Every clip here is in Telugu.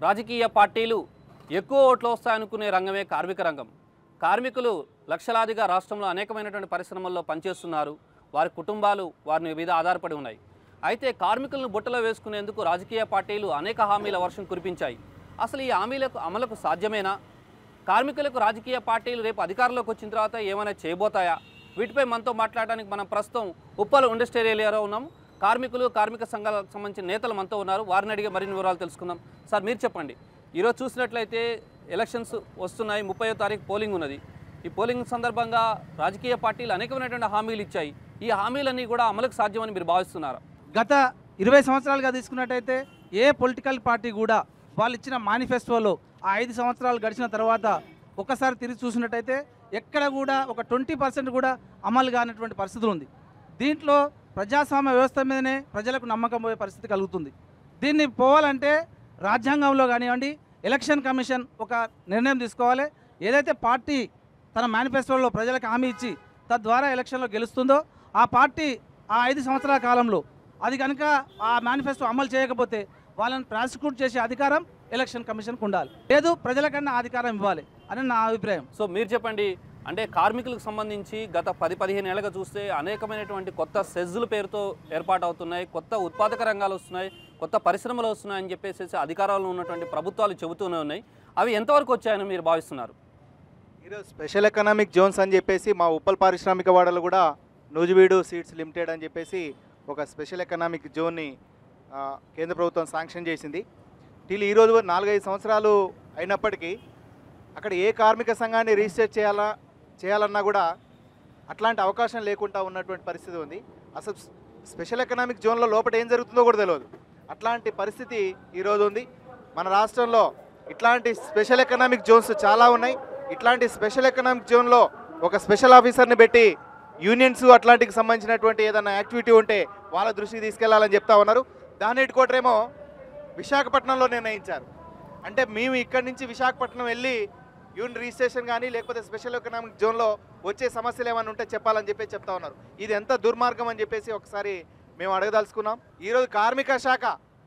రాజకీయ పార్టీలు ఎక్కువ ఓట్లు వస్తాయనుకునే రంగమే కార్మిక రంగం కార్మికులు లక్షలాదిగా రాష్ట్రంలో అనేకమైనటువంటి పరిశ్రమల్లో పనిచేస్తున్నారు వారి కుటుంబాలు వారి మీద ఆధారపడి ఉన్నాయి అయితే కార్మికులను బుట్టలో వేసుకునేందుకు రాజకీయ పార్టీలు అనేక హామీల వర్షం కురిపించాయి అసలు ఈ హామీలకు అమలుకు సాధ్యమేనా కార్మికులకు రాజకీయ పార్టీలు రేపు అధికారంలోకి వచ్చిన తర్వాత ఏమైనా చేయబోతాయా వీటిపై మనతో మాట్లాడడానికి మనం ప్రస్తుతం ఉప్పల్ ఇండస్ట్రియల్ ఏరియాలో ఉన్నాం కార్మికులు కార్మిక సంఘాలకు సంబంధించిన నేతలు మనతో ఉన్నారు వారిని అడిగే మరిన్ని వివరాలు తెలుసుకుందాం సార్ మీరు చెప్పండి ఈరోజు చూసినట్లయితే ఎలక్షన్స్ వస్తున్నాయి ముప్పై తారీఖు పోలింగ్ ఉన్నది ఈ పోలింగ్ సందర్భంగా రాజకీయ పార్టీలు అనేకమైనటువంటి హామీలు ఇచ్చాయి ఈ హామీలన్నీ కూడా అమలుకు సాధ్యమని మీరు భావిస్తున్నారు గత ఇరవై సంవత్సరాలుగా తీసుకున్నట్టయితే ఏ పొలిటికల్ పార్టీ కూడా వాళ్ళు ఇచ్చిన మేనిఫెస్టోలో ఆ ఐదు సంవత్సరాలు గడిచిన తర్వాత ఒకసారి తిరిగి చూసినట్టయితే ఎక్కడ కూడా ఒక ట్వంటీ పర్సెంట్ కూడా అమలు కానటువంటి పరిస్థితులు ఉంది దీంట్లో ప్రజాస్వామ్య వ్యవస్థ మీదనే ప్రజలకు నమ్మకం పోయే పరిస్థితి కలుగుతుంది దీన్ని పోవాలంటే రాజ్యాంగంలో కానివ్వండి ఎలక్షన్ కమిషన్ ఒక నిర్ణయం తీసుకోవాలి ఏదైతే పార్టీ తన మేనిఫెస్టోలో ప్రజలకు హామీ ఇచ్చి తద్వారా ఎలక్షన్లో గెలుస్తుందో ఆ పార్టీ ఆ ఐదు సంవత్సరాల కాలంలో అది కనుక ఆ మేనిఫెస్టో అమలు చేయకపోతే వాళ్ళని ప్రాసిక్యూట్ చేసే అధికారం ఎలక్షన్ కమిషన్కు ఉండాలి లేదు ప్రజలకన్నా ఆ అధికారం ఇవ్వాలి అని నా అభిప్రాయం సో మీరు చెప్పండి అంటే కార్మికులకు సంబంధించి గత పది పదిహేను ఏళ్ళగా చూస్తే అనేకమైనటువంటి కొత్త సెజ్ల పేరుతో ఏర్పాటు అవుతున్నాయి కొత్త ఉత్పాదక రంగాలు వస్తున్నాయి కొత్త పరిశ్రమలు వస్తున్నాయని చెప్పేసి అధికారంలో ఉన్నటువంటి ప్రభుత్వాలు చెబుతూనే ఉన్నాయి అవి ఎంతవరకు వచ్చాయని మీరు భావిస్తున్నారు ఈరోజు స్పెషల్ ఎకనామిక్ జోన్స్ అని చెప్పేసి మా ఉప్పల్ పారిశ్రామిక వాడలు కూడా నూజివీడు సీడ్స్ లిమిటెడ్ అని చెప్పేసి ఒక స్పెషల్ ఎకనామిక్ జోన్ని ఆ, కేంద్ర ప్రభుత్వం శాంక్షన్ చేసింది టీలు ఈరోజు నాలుగైదు సంవత్సరాలు అయినప్పటికీ అక్కడ ఏ కార్మిక సంఘాన్ని రిజిస్టర్ చేయాలా చేయాలన్నా కూడా అట్లాంటి అవకాశం లేకుండా ఉన్నటువంటి పరిస్థితి ఉంది అసలు స్పెషల్ ఎకనామిక్ జోన్లో లోపల ఏం జరుగుతుందో కూడా తెలియదు అట్లాంటి పరిస్థితి ఈరోజు ఉంది మన రాష్ట్రంలో ఇట్లాంటి స్పెషల్ ఎకనామిక్ జోన్స్ చాలా ఉన్నాయి ఇట్లాంటి స్పెషల్ ఎకనామిక్ జోన్లో ఒక స్పెషల్ ఆఫీసర్ని పెట్టి యూనియన్స్ అట్లాంటికి సంబంధించినటువంటి ఏదైనా యాక్టివిటీ ఉంటే వాళ్ళ దృష్టికి తీసుకెళ్లాలని చెప్తా ఉన్నారు దాని హెడ్ విశాఖపట్నంలో నిర్ణయించారు అంటే మేము ఇక్కడి నుంచి విశాఖపట్నం వెళ్ళి యూనిట్ రిజిస్ట్రేషన్ కానీ లేకపోతే స్పెషల్ ఎకనామిక్ జోన్లో వచ్చే సమస్యలు ఏమైనా ఉంటే చెప్పాలని చెప్పి చెప్తా ఉన్నారు ఇది ఎంత దుర్మార్గం అని చెప్పేసి ఒకసారి మేము అడగదలుచుకున్నాం ఈరోజు కార్మిక శాఖ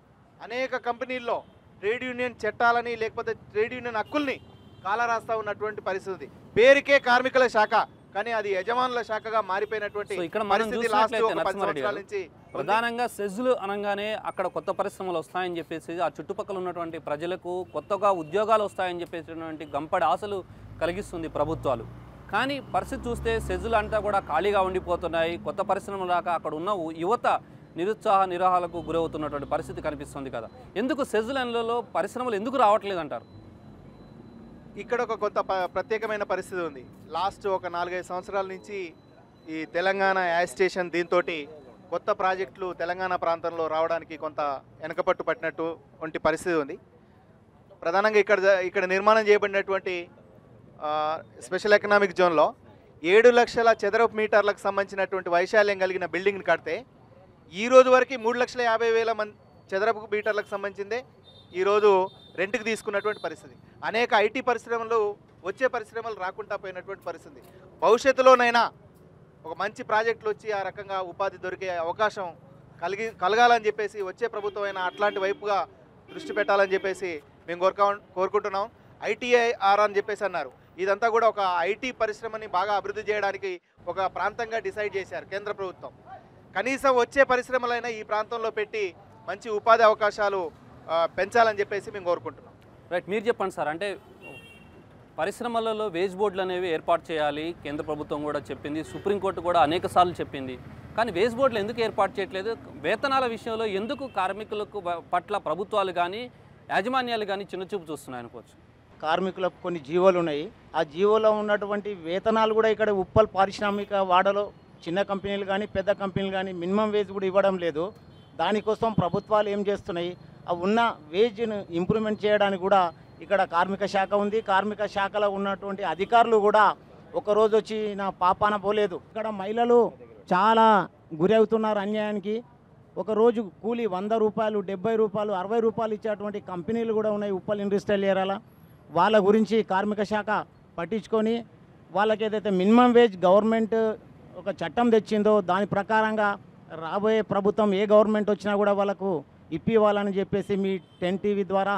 అనేక కంపెనీల్లో ట్రేడ్ యూనియన్ చట్టాలని లేకపోతే ట్రేడ్ యూనియన్ హక్కుల్ని కాలరాస్తా ఉన్నటువంటి పరిస్థితి ఉంది. పేరుకే కార్మికుల శాఖ కానీ అది యజమానుల శాఖగా మారిపోయినటువంటి సో ఇక్కడ మనం పరిస్థితి లాస్ట్ చూసినట్లయితే ఒక పది నరసింహారెడ్డి సంవత్సరాల గారు, నుంచి ఉంది. ప్రధానంగా సెజ్లు అనగానే అక్కడ కొత్త పరిశ్రమలు వస్తాయని చెప్పేసి ఆ చుట్టుపక్కల ఉన్నటువంటి ప్రజలకు కొత్తగా ఉద్యోగాలు వస్తాయని చెప్పేసినటువంటి గంపడి ఆశలు కలిగిస్తుంది ప్రభుత్వాలు కానీ పరిస్థితి చూస్తే సెజ్లు అంతా కూడా ఖాళీగా ఉండిపోతున్నాయి కొత్త పరిశ్రమలు రాక అక్కడ ఉన్న ఉ- యువత నిరుత్సాహ నిరాహాలకు గురవుతున్నటువంటి పరిస్థితి కనిపిస్తుంది కదా ఎందుకు సెజ్లలో పరిశ్రమలు ఎందుకు రావట్లేదు అంటారు ఇక్కడ ఒక కొత్త ప- ప్రత్యేకమైన పరిస్థితి ఉంది లాస్ట్ ఒక నాలుగైదు సంవత్సరాల నుంచి ఈ తెలంగాణ యాజ్ స్టేషన్ దీంతో కొత్త ప్రాజెక్టులు తెలంగాణ ప్రాంతంలో రావడానికి కొంత వెనకపట్టు పట్టినట్టు వంటి పరిస్థితి ఉంది ప్రధానంగా ఇక్కడ జ- ఇక్కడ నిర్మాణం చేయబడినటువంటి ఆ, స్పెషల్ ఎకనామిక్ జోన్లో ఏడు లక్షల చదరపు మీటర్లకు సంబంధించినటువంటి వైశాల్యం కలిగిన బిల్డింగ్ని కడితే ఈ రోజు వరకు మూడు లక్షల యాభై వేల మంది చదరపు మీటర్లకు సంబంధించిందే ఈరోజు రెంట్కి తీసుకున్నటువంటి పరిస్థితి అనేక ఐటీ పరిశ్రమలు వచ్చే పరిశ్రమలు రాకుండా పోయినటువంటి పరిస్థితి భవిష్యత్తులోనైనా ఒక మంచి ప్రాజెక్టులు వచ్చి ఆ రకంగా ఉపాధి దొరికే అవకాశం కలిగి కలగాలని చెప్పేసి వచ్చే ప్రభుత్వం అయినా అట్లాంటి వైపుగా దృష్టి పెట్టాలని చెప్పేసి మేము కోరుకా కోరుకుంటున్నాం ఐటీఐఆర్ అని చెప్పేసి అన్నారు ఇదంతా కూడా ఒక ఐటీ పరిశ్రమని బాగా అభివృద్ధి చేయడానికి ఒక ప్రాంతంగా డిసైడ్ చేశారు కేంద్ర ప్రభుత్వం కనీసం వచ్చే పరిశ్రమలైనా ఈ ప్రాంతంలో పెట్టి మంచి ఉపాధి అవకాశాలు ఆ, పెంచాలని చెప్పేసి మేము కోరుకుంటున్నాం రైట్ మీరు చెప్పండి సార్ అంటే పరిశ్రమలలో వేజ్ బోర్డులు అనేవి ఏర్పాటు చేయాలి కేంద్ర ప్రభుత్వం కూడా చెప్పింది సుప్రీంకోర్టు కూడా అనేక సార్లు చెప్పింది కానీ వేజ్ బోర్డులు ఎందుకు ఏర్పాటు చేయట్లేదు వేతనాల విషయంలో ఎందుకు కార్మికులకు బ- పట్ల ప్రభుత్వాలు కానీ యాజమాన్యాలు కానీ చిన్నచూపు చూస్తున్నాయి అనుకోవచ్చు కార్మికులకు కొన్ని జీవోలు ఉన్నాయి ఆ జీవోలో ఉన్నటువంటి వేతనాలు కూడా ఇక్కడ ఉప్పల్ పారిశ్రామిక వాడలో చిన్న కంపెనీలు కానీ పెద్ద కంపెనీలు కానీ మినిమం వేజ్ కూడా ఇవ్వడం లేదు దానికోసం ప్రభుత్వాలు ఏం చేస్తున్నాయి ఆ ఉన్న వేజ్ను ఇంప్రూవ్మెంట్ చేయడానికి కూడా ఇక్కడ కార్మిక శాఖ ఉంది కార్మిక శాఖలో ఉన్నటువంటి అధికారులు కూడా ఒకరోజు వచ్చి నా పాపాన పోలేదు ఇక్కడ మహిళలు చాలా గురి అవుతున్నారు అన్యాయానికి ఒక రోజు కూలీ వంద రూపాయలు డెబ్బై రూపాయలు అరవై రూపాయలు ఇచ్చేటువంటి కంపెనీలు కూడా ఉన్నాయి ఉప్పల్ ఇండస్ట్రియల్ ఏరియాలో వాళ్ళ గురించి కార్మిక శాఖ పట్టించుకొని వాళ్ళకి ఏదైతే మినిమం వేజ్ గవర్నమెంట్ ఒక చట్టం తెచ్చిందో దాని ప్రకారంగా రాబోయే ప్రభుత్వం ఏ గవర్నమెంట్ వచ్చినా కూడా వాళ్ళకు ఇప్పివ్వాలని చెప్పేసి మీ టెన్ టీవీ ద్వారా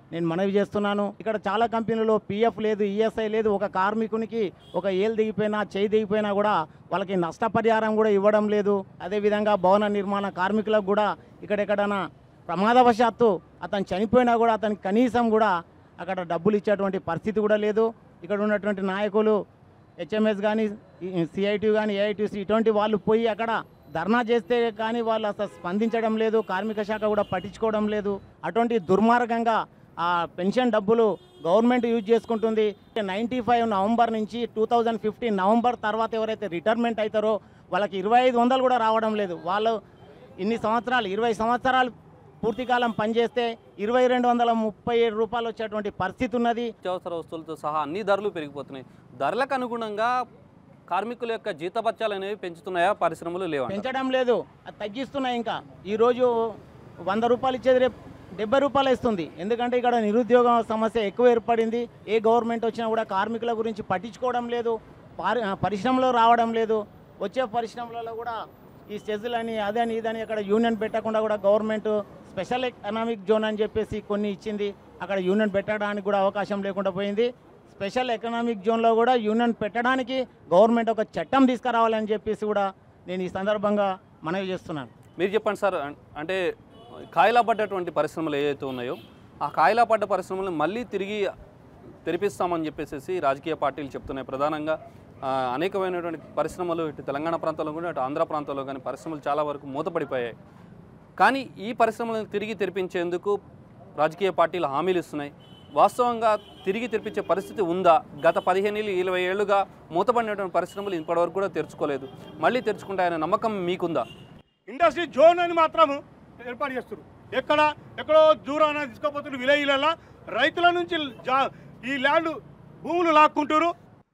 నేను మనవి చేస్తున్నాను ఇక్కడ చాలా కంపెనీలో పిఎఫ్ లేదు ఈఎస్ఐ లేదు ఒక కార్మికునికి ఒక ఏలు దిగిపోయినా చేయి దిగిపోయినా కూడా వాళ్ళకి నష్టపరిహారం కూడా ఇవ్వడం లేదు అదేవిధంగా భవన నిర్మాణ కార్మికులకు కూడా ఇక్కడెక్కడైనా ప్రమాదవశాత్తు అతను చనిపోయినా కూడా అతనికి కనీసం కూడా అక్కడ డబ్బులు ఇచ్చేటువంటి పరిస్థితి కూడా లేదు ఇక్కడ ఉన్నటువంటి నాయకులు హెచ్ఎంఎస్ కానీ సిఐటి కానీ ఏఐటీసీ ఇటువంటి వాళ్ళు పోయి అక్కడ ధర్నా చేస్తే కానీ వాళ్ళు అసలు స్పందించడం లేదు కార్మిక శాఖ కూడా పట్టించుకోవడం లేదు అటువంటి దుర్మార్గంగా ఆ పెన్షన్ డబ్బులు గవర్నమెంట్ యూజ్ చేసుకుంటుంది నైంటీ ఫైవ్ నవంబర్ నుంచి టూ థౌజండ్ ఫిఫ్టీన్ నవంబర్ తర్వాత ఎవరైతే రిటైర్మెంట్ అవుతారో వాళ్ళకి ఇరవై ఐదు వందలు కూడా రావడం లేదు వాళ్ళు ఇన్ని సంవత్సరాలు ఇరవై సంవత్సరాలు పూర్తికాలం పనిచేస్తే ఇరవై రెండు వందల ముప్పై ఏడు రూపాయలు వచ్చేటువంటి పరిస్థితి ఉన్నది నిత్యావసర వస్తువులతో సహా అన్ని ధరలు పెరిగిపోతున్నాయి ధరలకు అనుగుణంగా కార్మికుల యొక్క జీతభత్యాలు అనేవి పెంచుతున్నాయా పరిశ్రమలు లేవా పెంచడం లేదు అది తగ్గిస్తున్నాయి ఇంకా ఈరోజు వంద రూపాయలు ఇచ్చేది రేపు డెబ్బై రూపాయలు ఇస్తుంది ఎందుకంటే ఇక్కడ నిరుద్యోగ సమస్య ఎక్కువ ఏర్పడింది ఏ గవర్నమెంట్ వచ్చినా కూడా కార్మికుల గురించి పట్టించుకోవడం లేదు పారి పరిశ్రమలో రావడం లేదు వచ్చే పరిశ్రమలలో కూడా ఈ సెజులు అని అదని ఇదని అక్కడ యూనియన్ పెట్టకుండా కూడా గవర్నమెంట్ స్పెషల్ ఎకనామిక్ జోన్ అని చెప్పేసి కొన్ని ఇచ్చింది అక్కడ యూనియన్ పెట్టడానికి కూడా అవకాశం లేకుండా పోయింది స్పెషల్ ఎకనామిక్ జోన్లో కూడా యూనియన్ పెట్టడానికి గవర్నమెంట్ ఒక చట్టం తీసుకురావాలని చెప్పేసి కూడా నేను ఈ సందర్భంగా మనవి చేస్తున్నాను మీరు చెప్పండి సార్ అం- అంటే కాయలా పడ్డటువంటి పరిశ్రమలు ఏవైతే ఉన్నాయో ఆ కాయలా పడ్డ పరిశ్రమలను మళ్ళీ తిరిగి తెరిపిస్తామని చెప్పేసి రాజకీయ పార్టీలు చెప్తున్నాయి ప్రధానంగా ఆ, అనేకమైనటువంటి పరిశ్రమలు ఇటు తెలంగాణ ప్రాంతంలో కూడా ఇటు ఆంధ్ర ప్రాంతంలో కానీ పరిశ్రమలు చాలా వరకు మూతపడిపోయాయి కానీ ఈ పరిశ్రమలను తిరిగి తెరిపించేందుకు రాజకీయ పార్టీలు హామీలు ఇస్తున్నాయి వాస్తవంగా తిరిగి తెరిపించే పరిస్థితి ఉందా గత పదిహేను ఏళ్ళు ఇరవై ఏళ్ళుగా మూతపడినటువంటి పరిశ్రమలు ఇప్పటివరకు కూడా తెరుచుకోలేదు మళ్ళీ తెరుచుకుంటాయనే నమ్మకం మీకుందా ఇండస్ట్రీ జోన్ అని మాత్రం ఏర్పాటు చేస్తారు ఎక్కడ ఎక్కడో దూరాన తీసుకోపోతున్న విలేజ్లలో రైతుల నుంచి జా ఈ ల్యాండ్ భూములు లాక్కుంటారు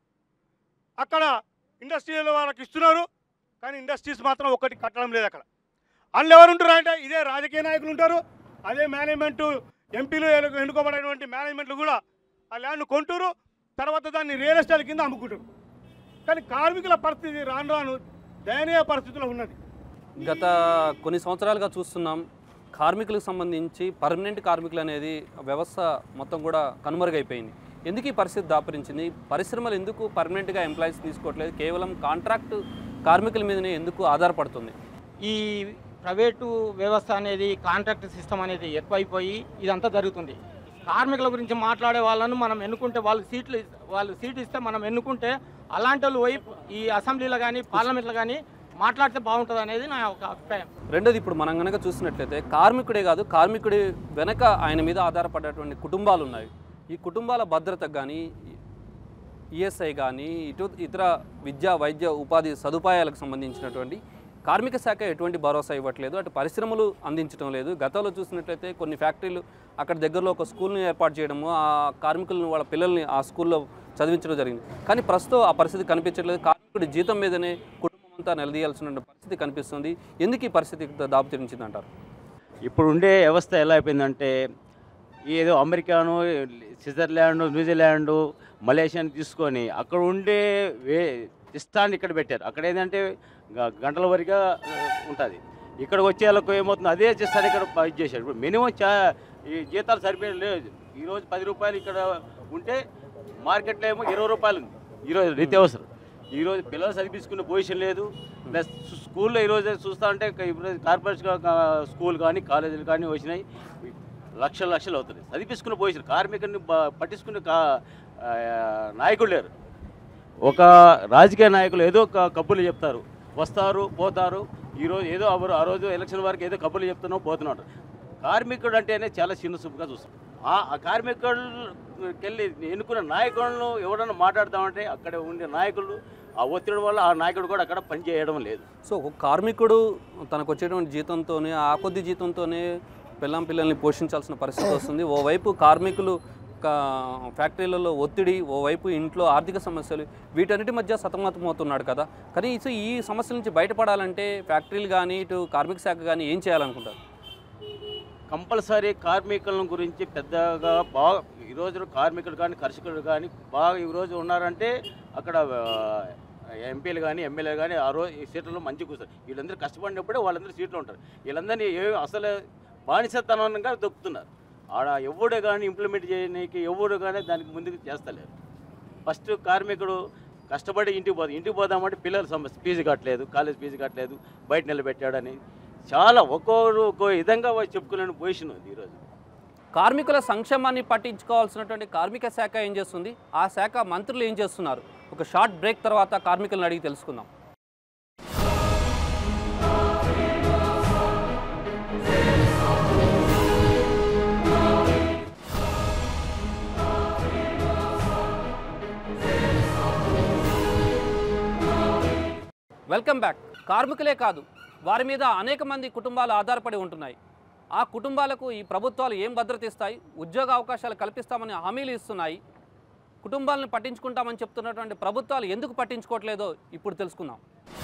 అక్కడ ఇండస్ట్రీల వాళ్ళకి ఇస్తున్నారు కానీ ఇండస్ట్రీస్ మాత్రం ఒకటి కట్టడం లేదు అక్కడ అందులో ఎవరు ఉంటారు అంటే ఇదే రాజకీయ నాయకులు ఉంటారు అదే మేనేజ్మెంట్ ఎంపీలు ఎన్ను- ఎన్నుకోబడినటువంటి మేనేజ్మెంట్లు కూడా ఆ ల్యాండ్ కొంటారు తర్వాత దాన్ని రియల్ ఎస్టేట్ కింద అమ్ముకుంటారు కానీ కార్మికుల పరిస్థితి రాను రాను దయనీయ పరిస్థితిలో ఉన్నది గత కొన్ని సంవత్సరాలుగా చూస్తున్నాం కార్మికులకు సంబంధించి పర్మనెంట్ కార్మికులు అనేది వ్యవస్థ మొత్తం కూడా కనుమరుగైపోయింది ఎందుకు ఈ పరిస్థితి దాపరించింది పరిశ్రమలు ఎందుకు పర్మనెంట్గా ఎంప్లాయీస్ తీసుకోవట్లేదు కేవలం కాంట్రాక్ట్ కార్మికుల మీదనే ఎందుకు ఆధారపడుతుంది ఈ ప్రైవేటు వ్యవస్థ అనేది కాంట్రాక్ట్ సిస్టమ్ అనేది ఎక్కువైపోయి ఇదంతా జరుగుతుంది కార్మికుల గురించి మాట్లాడే వాళ్ళను మనం ఎన్నుకుంటే వాళ్ళు సీట్లు ఇస్- వాళ్ళు సీట్ ఇస్తే మనం ఎన్నుకుంటే అలాంటి వాళ్ళు పోయి ఈ అసెంబ్లీలో కానీ పార్లమెంట్లో కానీ మాట్లాడితే బాగుంటుంది అనేది నా ఒక అభిప్రాయం రెండోది ఇప్పుడు మనం కనుక చూసినట్లయితే కార్మికుడే కాదు కార్మికుడి వెనక ఆయన మీద ఆధారపడేటువంటి కుటుంబాలు ఉన్నాయి ఈ కుటుంబాల భద్రతకు కానీ ఈఎస్ఐ కానీ ఇటు ఇతర విద్యా వైద్య ఉపాధి సదుపాయాలకు సంబంధించినటువంటి కార్మిక శాఖ ఎటువంటి భరోసా ఇవ్వట్లేదు అటు పరిశ్రమలు అందించడం లేదు గతంలో చూసినట్లయితే కొన్ని ఫ్యాక్టరీలు అక్కడ దగ్గరలో ఒక స్కూల్ని ఏర్పాటు చేయడము ఆ కార్మికులను వాళ్ళ పిల్లల్ని ఆ స్కూల్లో చదివించడం జరిగింది కానీ ప్రస్తుతం ఆ పరిస్థితి కనిపించట్లేదు కార్మికుడి జీతం మీదనే కుటుంబం అంతా నిలదీయాల్సిన పరిస్థితి కనిపిస్తుంది ఎందుకు ఈ పరిస్థితి ఇంత దాపుతీరించింది అంటారు ఇప్పుడు ఉండే వ్యవస్థ ఎలా అయిపోయిందంటే ఏదో అమెరికాను స్విట్జర్లాండ్ న్యూజిలాండ్ మలేషియాని తీసుకొని అక్కడ ఉండే వే ఇష్టాన్ని ఇక్కడ పెట్టారు అక్కడ ఏంటంటే గ- గంటల వరగా ఉంటుంది ఇక్కడికి వచ్చే వాళ్ళకు ఏమవుతుంది అదే చేస్తారు ఇక్కడ ప- ఇది చేశారు ఇప్పుడు మినిమం చా ఈ జీతాలు సరిపోయేది లేదు ఈరోజు పది రూపాయలు ఇక్కడ ఉంటే మార్కెట్లో ఏమో ఇరవై రూపాయలు ఉంది ఈరోజు నిత్యావసరం ఈరోజు పిల్లలు చదివించుకునే పొజిషన్ లేదు ప్లస్ స్కూల్లో ఈరోజు చూస్తా ఉంటే ఇప్పుడు కార్పొరేట్ స్కూల్ కానీ కాలేజీలు కానీ వచ్చినాయి లక్షలు లక్షలు అవుతుంది చదివించుకునే పొజిషన్ కార్మికుని బ- పట్టించుకునే కా ఆ, నాయకులు లేరు ఒక రాజకీయ నాయకులు ఏదో ఒక కబుర్లు చెప్తారు వస్తారు పోతారు ఈరోజు ఏదో అవరు ఆ రోజు ఎలక్షన్ వరకు ఏదో కబుర్లు చెప్తున్నావు పోతున్నాడు కార్మికుడు అంటేనే చాలా చిన్న చూపుగా చూస్తాం ఆ ఆ కార్మికుడికి వెళ్ళి ఎన్నుకున్న నాయకులను ఎవడన్నా మాట్లాడతామంటే అక్కడ ఉండే నాయకులు ఆ ఒత్తిడి వల్ల ఆ నాయకుడు కూడా అక్కడ పనిచేయడం లేదు సో ఒక కార్మికుడు తనకు వచ్చేటువంటి జీతంతోనే ఆ కొద్ది జీతంతోనే పిల్లం పిల్లల్ని పోషించాల్సిన పరిస్థితి వస్తుంది ఓవైపు కార్మికులు కా- ఫ్యాక్టరీలలో ఒత్తిడి ఓవైపు ఇంట్లో ఆర్థిక సమస్యలు వీటన్నిటి మధ్య సతమతమవుతున్నాడు కదా కనీసం ఈ సమస్యల నుంచి బయటపడాలంటే ఫ్యాక్టరీలు కానీ ఇటు కార్మిక శాఖ కానీ ఏం చేయాలనుకుంటారు కంపల్సరీ కార్మికుల గురించి పెద్దగా బాగా ఈరోజు కార్మికులు కానీ కర్షకులు కానీ బాగా ఈరోజు ఉన్నారంటే అక్కడ ఎంపీలు కానీ ఎమ్మెల్యేలు కానీ ఆ రోజు ఈ సీట్లలో మంచి కూర్చోరు వీళ్ళందరూ కష్టపడినప్పుడే వాళ్ళందరూ సీట్లు ఉంటారు వీళ్ళందరినీ ఏ అసలు బానిసతనంగా దొక్కుతున్నారు ఆడ ఎవడు కానీ ఇంప్లిమెంట్ చేయడానికి ఎవరు కానీ దానికి ముందుకు చేస్తలేరు ఫస్ట్ కార్మికుడు కష్టపడి ఇంటికి పోదు ఇంటికి పోదామంటే పిల్లలు సమస్య ఫీజు కట్టలేదు కాలేజ్ ఫీజు కట్టలేదు బయట నిలబెట్టాడని చాలా ఒక్కొక్కరు ఒక్కో విధంగా వాళ్ళు చెప్పుకునే పొజిషన్ ఉంది ఈరోజు కార్మికుల సంక్షేమాన్ని పట్టించుకోవాల్సినటువంటి కార్మిక శాఖ ఏం చేస్తుంది ఆ శాఖ మంత్రులు ఏం చేస్తున్నారు ఒక షార్ట్ బ్రేక్ తర్వాత కార్మికులను అడిగి తెలుసుకుందాం వెల్కమ్ బ్యాక్ కార్మికులే కాదు వారి మీద అనేక మంది కుటుంబాలు ఆధారపడి ఉంటున్నాయి ఆ కుటుంబాలకు ఈ ప్రభుత్వాలు ఏం భద్రత ఇస్తాయి ఉద్యోగ అవకాశాలు కల్పిస్తామని హామీలు ఇస్తున్నాయి కుటుంబాలను పట్టించుకుంటామని చెప్తున్నటువంటి ప్రభుత్వాలు ఎందుకు పట్టించుకోవట్లేదో ఇప్పుడు తెలుసుకుందాం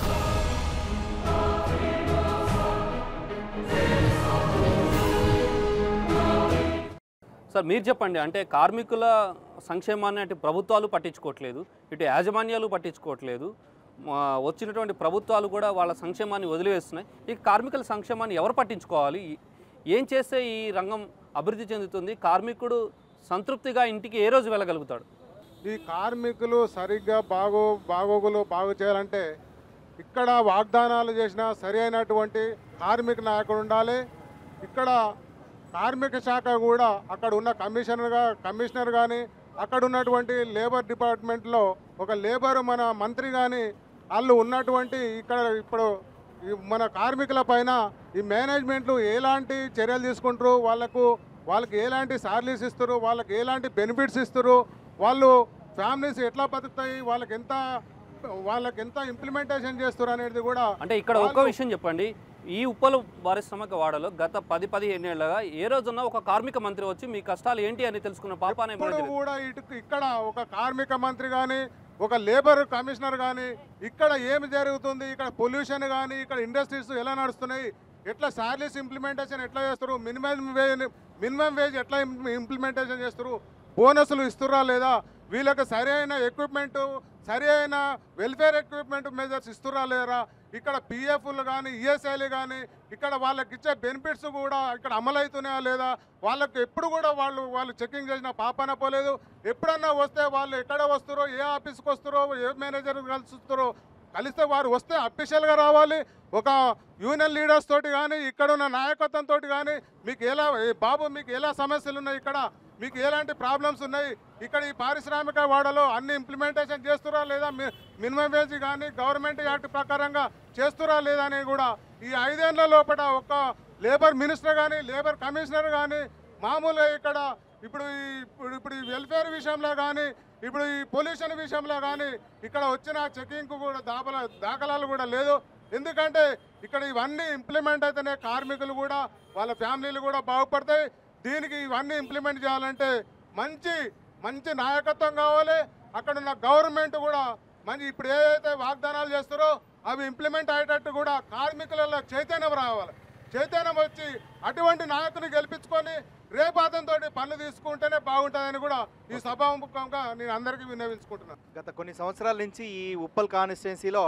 సార్ మీరు చెప్పండి అంటే కార్మికుల సంక్షేమాన్ని అంటే ప్రభుత్వాలు పట్టించుకోవట్లేదు ఇటు యాజమాన్యాలు పట్టించుకోవట్లేదు మా వచ్చినటువంటి ప్రభుత్వాలు కూడా వాళ్ళ సంక్షేమాన్ని వదిలివేస్తున్నాయి ఈ కార్మికుల సంక్షేమాన్ని ఎవరు పట్టించుకోవాలి ఈ- ఏం చేస్తే ఈ రంగం అభివృద్ధి చెందుతుంది కార్మికుడు సంతృప్తిగా ఇంటికి ఏ రోజు వెళ్ళగలుగుతాడు ఈ కార్మికులు సరిగ్గా బాగో బాగోగులు బాగు చేయాలంటే ఇక్కడ వాగ్దానాలు చేసిన సరి అయినటువంటి కార్మిక నాయకుడు ఉండాలి ఇక్కడ కార్మిక శాఖ కూడా అక్కడ ఉన్న కమిషనర్గా కమిషనర్ కానీ అక్కడ ఉన్నటువంటి లేబర్ డిపార్ట్మెంట్లో ఒక లేబర్ మన మంత్రి కానీ వాళ్ళు ఉన్నటువంటి ఇక్కడ ఇప్పుడు ఈ మన కార్మికుల పైన ఈ మేనేజ్మెంట్లు ఎలాంటి చర్యలు తీసుకుంటారు వాళ్ళకు వాళ్ళకి ఎలాంటి సాలరీస్ ఇస్తారు వాళ్ళకి ఎలాంటి బెనిఫిట్స్ ఇస్తారు వాళ్ళు ఫ్యామిలీస్ ఎట్లా బతుకుతాయి వాళ్ళకి ఎంత వాళ్ళకి ఎంత ఇంప్లిమెంటేషన్ చేస్తారు అనేది కూడా అంటే ఇక్కడ ఒక్క వాళ్ళు- విషయం చెప్పండి ఈ ఉప్పలు పారిశ్రామిక వాడలో గత పది పదిహేను ఏళ్ళగా ఏ రోజున ఒక కార్మిక మంత్రి వచ్చి మీ కష్టాలు ఏంటి అని తెలుసుకున్న పాపానే ఇప్పుడు కూడా ఇటు ఇక్కడ ఒక కార్మిక మంత్రి కానీ ఒక లేబర్ కమిషనర్ కానీ ఇక్కడ ఏమి జరుగుతుంది ఇక్కడ పొల్యూషన్ కానీ ఇక్కడ ఇండస్ట్రీస్ ఎలా నడుస్తున్నాయి ఎట్లా శాలరీస్ ఇంప్లిమెంటేషన్ ఎట్లా చేస్తారు మినిమం వేజ్ మినిమం వేజ్ ఎట్లా ఇంప్లిమెంటేషన్ చేస్తారు బోనస్లు ఇస్తురా లేదా వీళ్ళకి సరైన ఎక్విప్మెంట్ సరి అయిన వెల్ఫేర్ ఎక్విప్మెంట్ మెజర్స్ ఇస్తురా లేరా ఇక్కడ పిఎఫ్లు కానీ ఈఎస్ఐలు కానీ ఇక్కడ వాళ్ళకి ఇచ్చే బెనిఫిట్స్ కూడా ఇక్కడ అమలవుతున్నాయా లేదా వాళ్ళకి ఎప్పుడు కూడా వాళ్ళు వాళ్ళు చెకింగ్ చేసిన పాపన పోలేదు ఎప్పుడన్నా వస్తే వాళ్ళు ఎక్కడ వస్తారో ఏ ఆఫీస్కి వస్తారో ఏ మేనేజర్ కలుస్తారో కలిస్తే వారు వస్తే అఫీషియల్గా రావాలి ఒక యూనియన్ లీడర్స్ తోటి కానీ ఇక్కడ ఉన్న నాయకత్వం తోటి కానీ మీకు ఎలా ఏ బాబు మీకు ఎలా సమస్యలు ఉన్నాయి ఇక్కడ మీకు ఎలాంటి ప్రాబ్లమ్స్ ఉన్నాయి ఇక్కడ ఈ పారిశ్రామిక వాడలో అన్ని ఇంప్లిమెంటేషన్ చేస్తురా లేదా మీ- మినిమం వేజ్ కానీ గవర్నమెంట్ యాక్ట్ ప్రకారంగా చేస్తురా లేదా అని కూడా ఈ ఐదేళ్ల లోపల ఒక లేబర్ మినిస్టర్ కానీ లేబర్ కమిషనర్ కానీ మామూలుగా ఇక్కడ ఇప్పుడు ఈ ఇప్పుడు ఇప్పుడు ఈ వెల్ఫేర్ విషయంలో కానీ ఇప్పుడు ఈ పొల్యూషన్ విషయంలో కానీ ఇక్కడ వచ్చిన చెకింగ్కు కూడా దాఖలా దాఖలాలు కూడా లేదు ఎందుకంటే ఇక్కడ ఇవన్నీ ఇంప్లిమెంట్ అయితేనే కార్మికులు కూడా వాళ్ళ ఫ్యామిలీలు కూడా బాగుపడతాయి దీనికి ఇవన్నీ ఇంప్లిమెంట్ చేయాలంటే మంచి మంచి నాయకత్వం కావాలి అక్కడ ఉన్న గవర్నమెంట్ కూడా మంచి ఇప్పుడు ఏదైతే వాగ్దానాలు చేస్తారో అవి ఇంప్లిమెంట్ అయ్యేటట్టు కూడా కార్మికులలో చైతన్యం రావాలి చైతన్యం వచ్చి అటువంటి నాయకుని గెలిపించుకొని రేపు అతనితో పనులు తీసుకుంటేనే బాగుంటుందని కూడా ఈ సభాముఖంగా నేను అందరికీ విన్నవించుకుంటున్నాను గత కొన్ని సంవత్సరాల నుంచి ఈ ఉప్పల్ కాన్స్టిట్యున్సీలో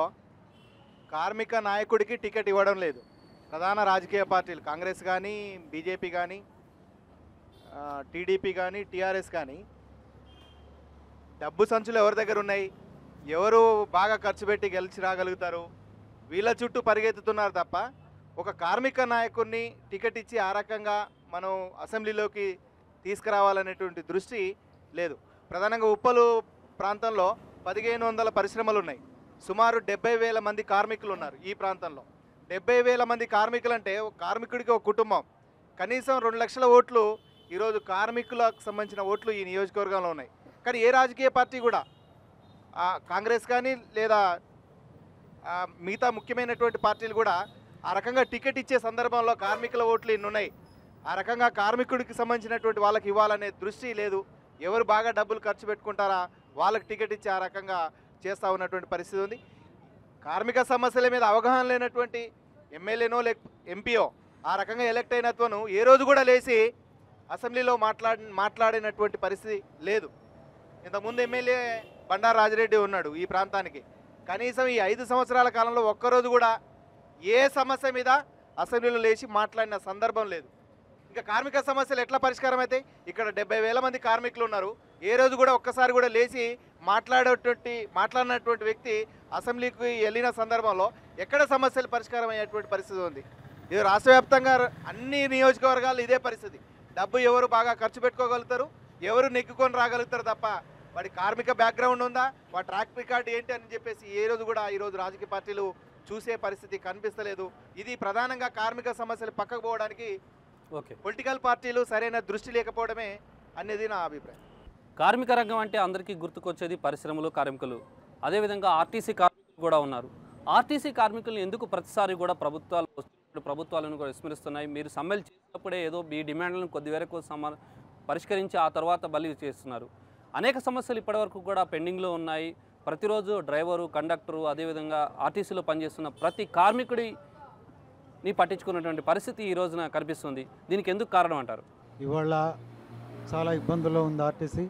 కార్మిక నాయకుడికి టికెట్ ఇవ్వడం లేదు ప్రధాన రాజకీయ పార్టీలు కాంగ్రెస్ కానీ బీజేపీ కానీ టీడీపీ కానీ టీఆర్ఎస్ కానీ డబ్బు సంచులు ఎవరి దగ్గర ఉన్నాయి ఎవరు బాగా ఖర్చు పెట్టి గెలిచి రాగలుగుతారు వీళ్ళ చుట్టూ పరిగెత్తుతున్నారు తప్ప ఒక కార్మిక నాయకుడిని టికెట్ ఇచ్చి ఆ రకంగా మనం అసెంబ్లీలోకి తీసుకురావాలనేటువంటి దృష్టి లేదు ప్రధానంగా ఉప్పలు ప్రాంతంలో పదిహేను వందల పరిశ్రమలు ఉన్నాయి సుమారు డెబ్బై వేల మంది కార్మికులు ఉన్నారు ఈ ప్రాంతంలో డెబ్బై వేల మంది కార్మికులు అంటే ఒక కార్మికుడికి ఒక కుటుంబం కనీసం రెండు లక్షల ఓట్లు ఈరోజు కార్మికులకు సంబంధించిన ఓట్లు ఈ నియోజకవర్గంలో ఉన్నాయి కానీ ఏ రాజకీయ పార్టీ కూడా ఆ, కాంగ్రెస్ కానీ లేదా ఆ, మిగతా ముఖ్యమైనటువంటి పార్టీలు కూడా ఆ రకంగా టికెట్ ఇచ్చే సందర్భంలో కార్మికుల ఓట్లు ఇన్ని ఉన్నాయి ఆ రకంగా కార్మికుడికి సంబంధించినటువంటి వాళ్ళకి ఇవ్వాలనే దృష్టి లేదు ఎవరు బాగా డబ్బులు ఖర్చు పెట్టుకుంటారా వాళ్ళకి టికెట్ ఇచ్చి ఆ రకంగా చేస్తూ ఉన్నటువంటి పరిస్థితి ఉంది కార్మిక సమస్యల మీద అవగాహన లేనటువంటి ఎమ్మెల్యేనో లేక ఎంపీఓ ఆ రకంగా ఎలక్ట్ అయినత్వను ఏ రోజు కూడా లేచి అసెంబ్లీలో మాట్లాడి మాట్లాడినటువంటి పరిస్థితి లేదు ఇంతకుముందు ఎమ్మెల్యే బండారు రాజిరెడ్డి ఉన్నాడు ఈ ప్రాంతానికి కనీసం ఈ ఐదు సంవత్సరాల కాలంలో ఒక్కరోజు కూడా ఏ సమస్య మీద అసెంబ్లీలో లేచి మాట్లాడిన సందర్భం లేదు ఇంకా కార్మిక సమస్యలు ఎట్లా పరిష్కారం అవుతాయి ఇక్కడ డెబ్బై వేల మంది కార్మికులు ఉన్నారు ఏ రోజు కూడా ఒక్కసారి కూడా లేచి మాట్లాడేటువంటి మాట్లాడినటువంటి వ్యక్తి అసెంబ్లీకి వెళ్ళిన సందర్భంలో ఎక్కడ సమస్యలు పరిష్కారం అయ్యేటువంటి పరిస్థితి ఉంది ఇది రాష్ట్ర వ్యాప్తంగా అన్ని నియోజకవర్గాలు ఇదే పరిస్థితి డబ్బు ఎవరు బాగా ఖర్చు పెట్టుకోగలుగుతారు ఎవరు నెగ్గుకొని రాగలుగుతారు తప్ప వాడి కార్మిక బ్యాక్గ్రౌండ్ ఉందా వాడి ట్రాక్ రికార్డ్ ఏంటి అని చెప్పేసి ఏ రోజు కూడా ఈరోజు రాజకీయ పార్టీలు చూసే పరిస్థితి కనిపిస్తలేదు ఇది ప్రధానంగా కార్మిక సమస్యలు పక్కకు పోవడానికి ఓకే పొలిటికల్ పార్టీలు సరైన దృష్టి లేకపోవడమే అనేది నా అభిప్రాయం కార్మిక రంగం అంటే అందరికీ గుర్తుకొచ్చేది పరిశ్రమలు కార్మికులు అదేవిధంగా ఆర్టీసీ కార్మికులు కూడా ఉన్నారు ఆర్టీసీ కార్మికులను ఎందుకు ప్రతిసారి కూడా ప్రభుత్వాలు వస్తున్నప్పుడు ప్రభుత్వాలను కూడా విస్మరిస్తున్నాయి మీరు సమ్మెలు చేసినప్పుడే ఏదో మీ డిమాండ్లను కొద్ది వరకు సమా పరిష్కరించి ఆ తర్వాత బలి చేస్తున్నారు అనేక సమస్యలు ఇప్పటివరకు కూడా పెండింగ్లో ఉన్నాయి ప్రతిరోజు డ్రైవరు కండక్టరు అదేవిధంగా ఆర్టీసీలో పనిచేస్తున్న ప్రతి కార్మికుడిని పట్టించుకున్నటువంటి పరిస్థితి ఈ రోజున కనిపిస్తుంది దీనికి ఎందుకు కారణం అంటారు ఇవాళ చాలా ఇబ్బందుల్లో ఉంది ఆర్టీసీ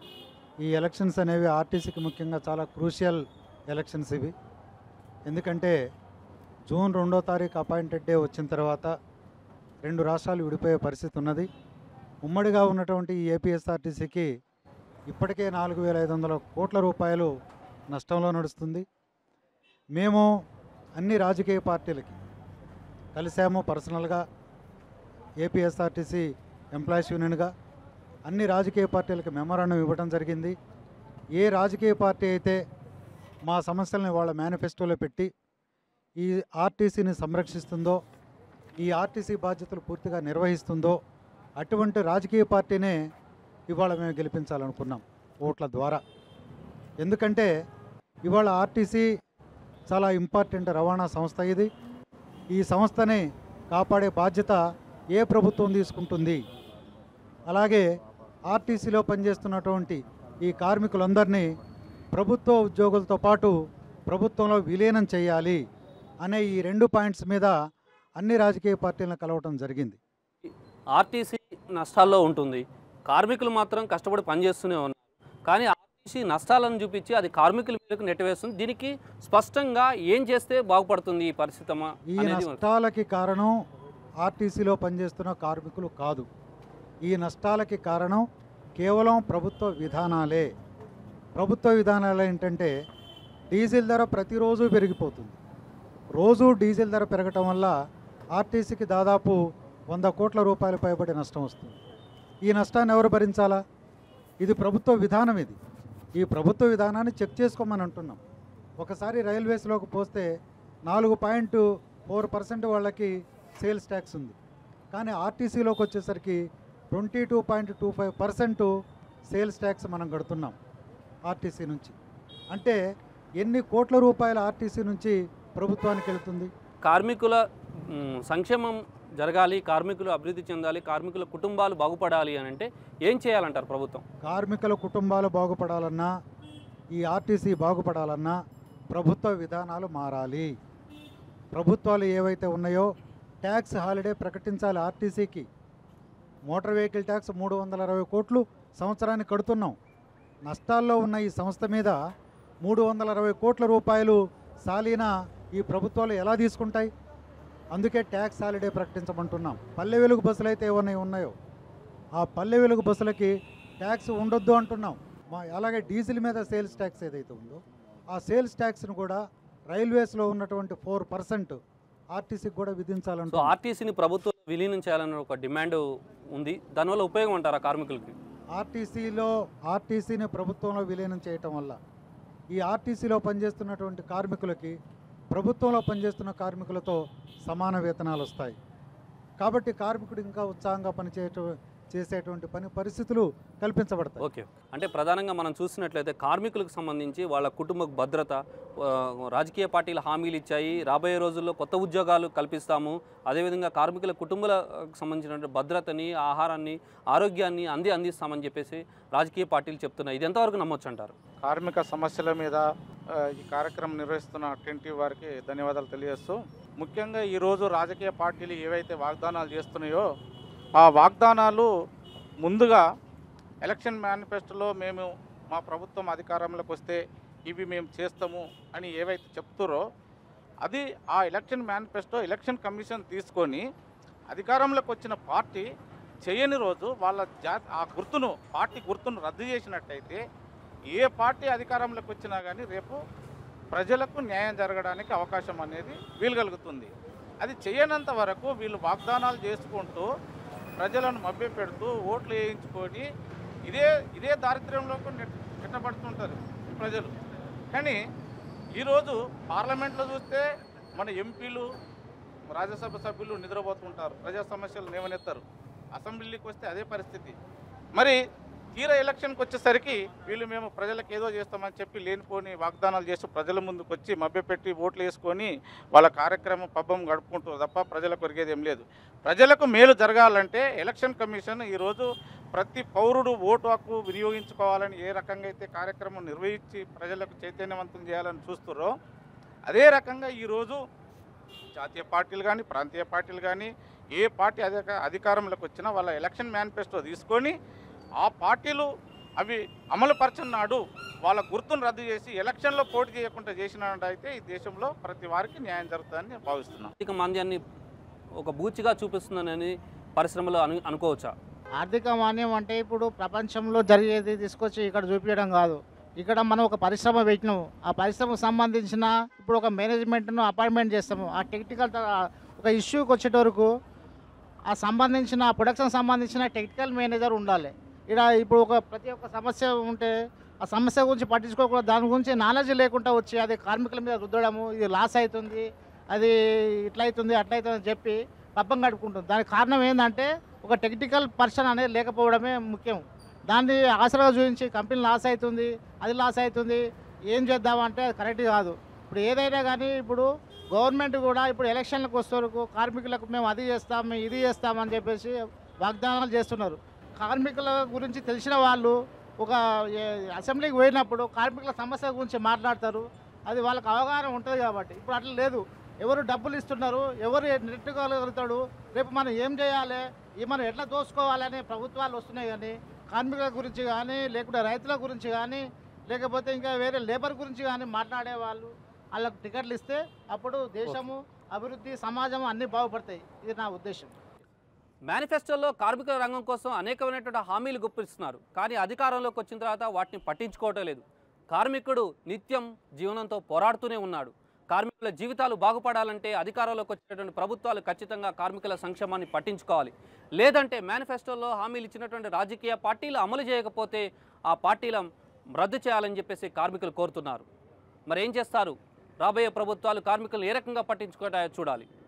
ఈ ఎలక్షన్స్ అనేవి ఆర్టీసీకి ముఖ్యంగా చాలా క్రూషియల్ ఎలక్షన్స్ ఇవి ఎందుకంటే జూన్ రెండో తారీఖు అపాయింటెడ్ డే వచ్చిన తర్వాత రెండు రాష్ట్రాలు విడిపోయే పరిస్థితి ఉన్నది ఉమ్మడిగా ఉన్నటువంటి ఈ ఏపీఎస్ఆర్టీసీకి ఇప్పటికే నాలుగు వేల ఐదు వందల కోట్ల రూపాయలు నష్టంలో నడుస్తుంది మేము అన్ని రాజకీయ పార్టీలకి కలిసాము పర్సనల్గా ఏపీఎస్ఆర్టీసీ ఎంప్లాయీస్ యూనియన్గా అన్ని రాజకీయ పార్టీలకు మెమరాండం ఇవ్వడం జరిగింది ఏ రాజకీయ పార్టీ అయితే మా సమస్యల్ని వాళ్ళ మేనిఫెస్టోలో పెట్టి ఈ ఆర్టీసీని సంరక్షిస్తుందో ఈ ఆర్టీసీ బాధ్యతలు పూర్తిగా నిర్వహిస్తుందో అటువంటి రాజకీయ పార్టీనే ఇవాళ మేము గెలిపించాలనుకున్నాం ఓట్ల ద్వారా ఎందుకంటే ఇవాళ ఆర్టీసీ చాలా ఇంపార్టెంట్ రవాణా సంస్థ ఇది ఈ సంస్థని కాపాడే బాధ్యత ఏ ప్రభుత్వం తీసుకుంటుంది అలాగే ఆర్టీసీలో పనిచేస్తున్నటువంటి ఈ కార్మికులందరినీ ప్రభుత్వ ఉద్యోగులతో పాటు ప్రభుత్వంలో విలీనం చేయాలి అనే ఈ రెండు పాయింట్స్ మీద అన్ని రాజకీయ పార్టీలను కలవటం జరిగింది ఆర్టీసీ నష్టాల్లో ఉంటుంది కార్మికులు మాత్రం కష్టపడి పనిచేస్తూనే ఉన్నారు కానీ ఆర్టీసీ నష్టాలను చూపించి అది కార్మికుల మీదకు నెట్టవేస్తుంది దీనికి స్పష్టంగా ఏం చేస్తే బాగుపడుతుంది ఈ పరిస్థితి అమ్మా ఈ అనేది నష్టాలకి కారణం ఆర్టీసీలో పనిచేస్తున్న కార్మికులు కాదు ఈ నష్టాలకి కారణం కేవలం ప్రభుత్వ విధానాలే ప్రభుత్వ విధానాలు ఏంటంటే డీజిల్ ధర ప్రతిరోజు పెరిగిపోతుంది రోజు డీజిల్ ధర పెరగటం వల్ల ఆర్టీసీకి దాదాపు వంద కోట్ల రూపాయల పైబడి నష్టం వస్తుంది ఈ నష్టాన్ని ఎవరు భరించాలా ఇది ప్రభుత్వ విధానం ఇది ఈ ప్రభుత్వ విధానాన్ని చెక్ చేసుకోమని అంటున్నాం ఒకసారి రైల్వేస్లోకి పోస్తే నాలుగు పాయింట్ ఫోర్ పర్సెంట్ వాళ్ళకి సేల్స్ ట్యాక్స్ ఉంది కానీ ఆర్టీసీలోకి వచ్చేసరికి twenty two point two five percent sales tax మనం కడుతున్నాం ఆర్టీసీ నుంచి అంటే ఎన్ని కోట్ల రూపాయల ఆర్టీసీ నుంచి ప్రభుత్వానికి వెళ్తుంది కార్మికుల మ్, సంక్షేమం జరగాలి కార్మికులు అభివృద్ధి చెందాలి కార్మికుల కుటుంబాలు బాగుపడాలి అని అంటే ఏం చేయాలంటారు ప్రభుత్వం కార్మికుల కుటుంబాలు బాగుపడాలన్నా ఈ ఆర్టీసీ బాగుపడాలన్నా ప్రభుత్వ విధానాలు మారాలి ప్రభుత్వాలు ఏవైతే ఉన్నాయో ట్యాక్స్ హాలిడే ప్రకటించాలి ఆర్టీసీకి మోటార్ వెహికల్ ట్యాక్స్ మూడు వందల అరవై కోట్లు సంవత్సరానికి కడుతున్నాం నష్టాల్లో ఉన్న ఈ సంస్థ మీద మూడు వందల అరవై కోట్ల రూపాయలు సాలీనా ఈ ప్రభుత్వాలు ఎలా తీసుకుంటాయి అందుకే ట్యాక్స్ హాలిడే ప్రకటించమంటున్నాం పల్లె వెలుగు బస్సులు అయితే ఏమన్నా ఉన్నాయో ఆ పల్లె వెలుగు బస్సులకి ట్యాక్స్ ఉండొద్దు అంటున్నాం మా అలాగే డీజిల్ మీద సేల్స్ ట్యాక్స్ ఏదైతే ఉందో ఆ సేల్స్ ట్యాక్స్ను కూడా రైల్వేస్లో ఉన్నటువంటి ఫోర్ పర్సెంట్ ఆర్టీసీకి కూడా సో విధించాలంటూ ఆర్టీసీని ప్రభుత్వం విలీనం చేయాలన్న ఒక డిమాండ్ ఉంది దానివల్ల ఉపయోగం అంటారా కార్మికులకి ఆర్టీసీలో ఆర్టీసీని ప్రభుత్వంలో విలీనం చేయటం వల్ల ఈ ఆర్టీసీలో పనిచేస్తున్నటువంటి కార్మికులకి ప్రభుత్వంలో పనిచేస్తున్న కార్మికులతో సమాన వేతనాలు వస్తాయి కాబట్టి కార్మికుడు ఇంకా ఉత్సాహంగా పనిచేయట చేసేటువంటి పని పరిస్థితులు కల్పించబడతాయి ఓకే అంటే ప్రధానంగా మనం చూసినట్లయితే కార్మికులకు సంబంధించి వాళ్ళ కుటుంబ భద్రత ఆ, రాజకీయ పార్టీలు హామీలు ఇచ్చాయి రాబోయే రోజుల్లో కొత్త ఉద్యోగాలు కల్పిస్తాము అదేవిధంగా కార్మికుల కుటుంబాలకు సంబంధించిన భద్రతని ఆహారాన్ని ఆరోగ్యాన్ని అంది అందిస్తామని చెప్పేసి రాజకీయ పార్టీలు చెప్తున్నాయి ఇది ఎంతవరకు నమ్మొచ్చు అంటారు కార్మిక సమస్యల మీద ఆ, ఈ కార్యక్రమం నిర్వహిస్తున్న టెంటీ వారికి ధన్యవాదాలు తెలియజేస్తూ ముఖ్యంగా ఈరోజు రాజకీయ పార్టీలు ఏవైతే వాగ్దానాలు చేస్తున్నాయో ఆ వాగ్దానాలు ముందుగా ఎలక్షన్ మేనిఫెస్టోలో మేము మా ప్రభుత్వం అధికారంలోకి వస్తే ఇవి మేము చేస్తాము అని ఏవైతే చెప్తారో అది ఆ ఎలక్షన్ మేనిఫెస్టో ఎలక్షన్ కమిషన్ తీసుకొని అధికారంలోకి వచ్చిన పార్టీ చేయని రోజు వాళ్ళ జా ఆ గుర్తును పార్టీ గుర్తును రద్దు చేసినట్టయితే ఏ పార్టీ అధికారంలోకి వచ్చినా కానీ రేపు ప్రజలకు న్యాయం జరగడానికి అవకాశం అనేది వీలు కలుగుతుంది అది చేయనంత వరకు వీళ్ళు వాగ్దానాలు చేసుకుంటూ ప్రజలను మభ్యపెడుతూ ఓట్లు వేయించుకొని ఇదే ఇదే దారిద్ర్యంలోకి నెట్ నెట్టబడుతుంటారు ఈ ప్రజలు కానీ ఈరోజు పార్లమెంట్లో చూస్తే మన ఎంపీలు రాజ్యసభ సభ్యులు నిద్రపోతుంటారు ప్రజా సమస్యలు లేవనెత్తారు అసెంబ్లీకి వస్తే అదే పరిస్థితి మరి తీరా ఎలక్షన్కి వచ్చేసరికి వీళ్ళు మేము ప్రజలకు ఏదో చేస్తామని చెప్పి లేనిపోని వాగ్దానాలు చేస్తూ ప్రజల ముందుకు వచ్చి మభ్యపెట్టి ఓట్లు వేసుకొని వాళ్ళ కార్యక్రమం పబ్బం గడుపుకుంటారు తప్ప ప్రజలకు ఒరిగేది ఏం లేదు ప్రజలకు మేలు జరగాలంటే ఎలక్షన్ కమిషన్ ఈరోజు ప్రతి పౌరుడు ఓటు హక్కు వినియోగించుకోవాలని ఏ రకంగా అయితే కార్యక్రమం నిర్వహించి ప్రజలకు చైతన్యవంతం చేయాలని చూస్తున్నారో అదే రకంగా ఈరోజు జాతీయ పార్టీలు కానీ ప్రాంతీయ పార్టీలు కానీ ఏ పార్టీ అధిక అధికారంలోకి వచ్చినా వాళ్ళ ఎలక్షన్ మేనిఫెస్టో తీసుకొని ఆ పార్టీలు అవి అమలుపరచన్నాడు వాళ్ళ గుర్తును రద్దు చేసి ఎలక్షన్లో పోటీ చేయకుండా చేసినట్టయితే ఈ దేశంలో ప్రతి వారికి న్యాయం జరుగుతుందని నేను భావిస్తున్నాను ఆర్థిక మాంద్యాన్ని ఒక బూచిగా చూపిస్తుందని పరిశ్రమలో అను అనుకోవచ్చా ఆర్థిక మాన్యం అంటే ఇప్పుడు ప్రపంచంలో జరిగేది తీసుకొచ్చి ఇక్కడ చూపించడం కాదు ఇక్కడ మనం ఒక పరిశ్రమ పెట్టినాము ఆ పరిశ్రమకు సంబంధించిన ఇప్పుడు ఒక మేనేజ్మెంట్ను అపాయింట్మెంట్ చేస్తాము ఆ టెక్నికల్ త- ఒక ఇష్యూకి వచ్చేట వరకు ఆ సంబంధించిన ప్రొడక్షన్ సంబంధించిన టెక్నికల్ మేనేజర్ ఉండాలి ఇక్కడ ఇప్పుడు ఒక ప్రతి ఒక్క సమస్య ఉంటే ఆ సమస్య గురించి పట్టించుకోకుండా దాని గురించి నాలెడ్జ్ లేకుండా వచ్చి అది కార్మికుల మీద రుద్దడము ఇది లాస్ అవుతుంది అది ఇట్లా అవుతుంది అట్లా అవుతుంది అని చెప్పి పబ్బం గడుపుకుంటుంది దానికి కారణం ఏంటంటే ఒక టెక్నికల్ పర్సన్ అనేది లేకపోవడమే ముఖ్యం దాన్ని ఆసరాగా చూపించి కంపెనీ లాస్ అవుతుంది అది లాస్ అవుతుంది ఏం చేద్దామంటే అది కరెక్ట్ కాదు ఇప్పుడు ఏదైనా కానీ ఇప్పుడు గవర్నమెంట్ కూడా ఇప్పుడు ఎలక్షన్లకు వస్తే వరకు కార్మికులకు మేము అది చేస్తాం మేము ఇది చేస్తామని చెప్పేసి వాగ్దానాలు చేస్తున్నారు కార్మికుల గురించి తెలిసిన వాళ్ళు ఒక ఏ- అసెంబ్లీకి పోయినప్పుడు కార్మికుల సమస్య గురించి మాట్లాడతారు అది వాళ్ళకి అవగాహన ఉంటుంది కాబట్టి ఇప్పుడు అట్లా లేదు ఎవరు డబ్బులు ఇస్తున్నారు ఎవరు నెట్టుకోగలుగుతాడు రేపు మనం ఏం చేయాలి ఈ మనం ఎట్లా దోసుకోవాలని ప్రభుత్వాలు వస్తున్నాయి కానీ కార్మికుల గురించి కానీ లేకుంటే రైతుల గురించి కానీ లేకపోతే ఇంకా వేరే లేబర్ గురించి కానీ మాట్లాడే వాళ్ళు వాళ్ళకు టికెట్లు ఇస్తే అప్పుడు దేశము అభివృద్ధి సమాజం అన్నీ బాగుపడతాయి ఇది నా ఉద్దేశం మేనిఫెస్టోలో కార్మికుల రంగం కోసం అనేకమైనటువంటి హామీలు గుప్పిస్తున్నారు కానీ అధికారంలోకి వచ్చిన తర్వాత వాటిని పట్టించుకోవటం లేదు కార్మికుడు నిత్యం జీవనంతో పోరాడుతూనే ఉన్నాడు కార్మికుల జీవితాలు బాగుపడాలంటే అధికారంలోకి వచ్చేటువంటి ప్రభుత్వాలు ఖచ్చితంగా కార్మికుల సంక్షేమాన్ని పట్టించుకోవాలి లేదంటే మేనిఫెస్టోలో హామీలు ఇచ్చినటువంటి రాజకీయ పార్టీలు అమలు చేయకపోతే ఆ పార్టీల రద్దు చేయాలని చెప్పేసి కార్మికులు కోరుతున్నారు మరి ఏం చేస్తారు రాబోయే ప్రభుత్వాలు కార్మికులు ఏ రకంగా పట్టించుకుంటాయో చూడాలి